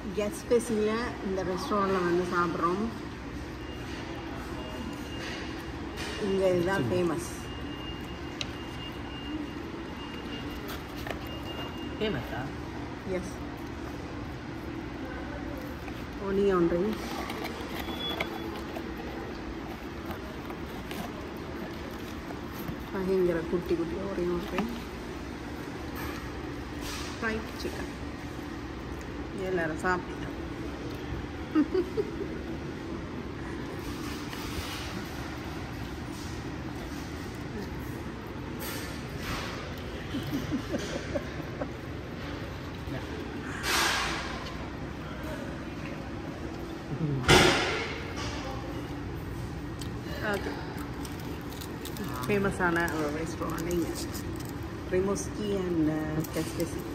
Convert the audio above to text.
guest ஸ்பெசியில் இந்த ரெஸ்டாரண்ட்டில் வந்து சாப்பிட்றோம் இங்கே இதுதான் ஃபேமஸ் ஃபேமஸா எஸ் ஒனியன் ரிங் பயங்கர குட்டி குட்டி ஒனியன் ரிங் ஃப்ரைட் சிக்கன் எல்லாரும் சாப்பிட்டோம் ஓகே ஃபேமஸான ஒரு ரெஸ்டாரண்ட் இங்கே ரிமோஸ்கி அண்ட் கெஸ்கெசி